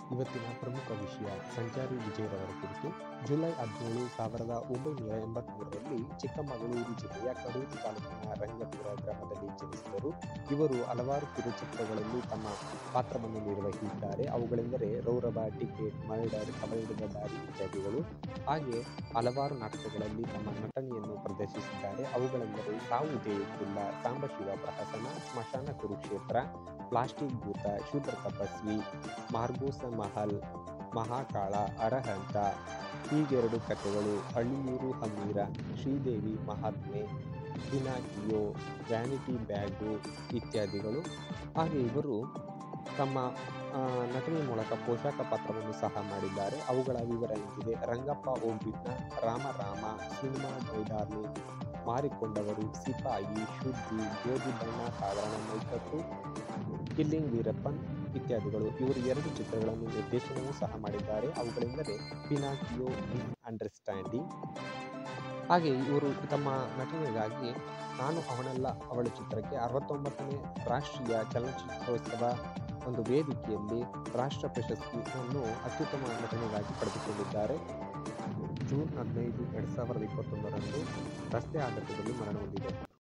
ಇವತ್ತಿನ ಪ್ರಮುಖ ವಿಷಯ ಸಂಚಾರಿ ವಿಜಯರವರ ಕುರಿತು ಜುಲೈ ಹದಿನೇಳು ಸಾವಿರದ ಒಂಬೈನೂರ ಎಂಬತ್ಮೂರರಲ್ಲಿ ಚಿಕ್ಕಮಗಳೂರು ಜಿಲ್ಲೆಯ ಕಡೂರು ತಾಲೂಕಿನ ರಂಗಪುರ ಗ್ರಾಮದಲ್ಲಿ ಜನಿಸಿದರು ಇವರು ಹಲವಾರು ಕಿರುಚಿತ್ರಗಳಲ್ಲಿ ತಮ್ಮ ಪಾತ್ರವನ್ನು ನಿರ್ವಹಿಸಿದ್ದಾರೆ ಅವುಗಳೆಂದರೆ ರೌರವ ಟಿಕೆಟ್ ಮರ್ಡರ್ ಕಬಳಿದ ದಾರಿ ಇತ್ಯಾದಿಗಳು ಹಾಗೆ ಹಲವಾರು ನಾಟಕಗಳಲ್ಲಿ ತಮ್ಮ ನಟನೆಯನ್ನು ಪ್ರದರ್ಶಿಸಿದ್ದಾರೆ ಅವುಗಳೆಂದರೆ ಸಾವು ಜಯಿಸಿಲ್ಲ ಸಾಂಬಶಿವ ಪ್ರಹಸನ ಸ್ಮಶಾನ ಕುರುಕ್ಷೇತ್ರ ಪ್ಲಾಸ್ಟಿಕ್ ಭೂತ ಶೂದ್ರ ತಪಸ್ವಿ ಮಾರ್ಗೋಸ ಮಹಲ್ ಮಹಾಕಾಳ ಅರಹಂತ ಹೀಗೆರಡು ಕಥೆಗಳು ಹಳ್ಳಿಯೂರು Hammira Shridevi Mahatme Pinocchio vanity bag ಇತ್ಯಾದಿಗಳು ಹಾಗೆ ಇವರು ತಮ್ಮ ಆ, ನಟನೆ ಮೂಲಕ ಪೋಷಕ ಪಾತ್ರವನ್ನು ಸಹ ಮಾಡಿದ್ದಾರೆ ಅವುಗಳ ವಿವರ ಇಂತಿದೆ ರಂಗಪ್ಪ ಓಂಬಿಟ್ನ ರಾಮ ರಾಮ ಸಿನಿಮಾ ಡೈಡಾರ್ಲಿ ಮಾರಿಕೊಂಡವರು ಸಿಪಾಯಿ ಶುದ್ಧಿ ಗೋಧಿ ಬಣ್ಣ ಸಾಧಾರಣ ಮೈಕಟ್ಟು ಕಿಲ್ಲಿಂಗ್ ವೀರಪ್ಪನ್ ಇತ್ಯಾದಿಗಳು ಇವರು ಎರಡು ಚಿತ್ರಗಳನ್ನು ನಿರ್ದೇಶನವೂ ಸಹ ಮಾಡಿದ್ದಾರೆ ಅವುಗಳೆಂದರೆ ಪಿನಾಕಿಯೋ ಮಿಸ್ ಅಂಡರ್ಸ್ಟ್ಯಾಂಡಿಂಗ್ ಹಾಗೆ ಇವರು ತಮ್ಮ ನಟನೆಗಾಗಿ ನಾನು ಅವನೆಲ್ಲ ಅವಳ ಚಿತ್ರಕ್ಕೆ ಅರವತ್ತೊಂಬತ್ತನೇ ರಾಷ್ಟ್ರೀಯ ಚಲನಚಿತ್ರೋತ್ಸವ ಒಂದು ವೇದಿಕೆಯಲ್ಲಿ ರಾಷ್ಟ್ರ ಪ್ರಶಸ್ತಿಯನ್ನು ಅತ್ಯುತ್ತಮ ನಟನೆಗಾಗಿ ಪಡೆದುಕೊಂಡಿದ್ದಾರೆ ಜೂನ್ ಹದಿನೈದು ಎರಡು ಸಾವಿರದ ಇಪ್ಪತ್ತೊಂದರಂದು ರಸ್ತೆ ಆಘಾತದಲ್ಲಿ ಮರಣ ಹೊಂದಿದೆ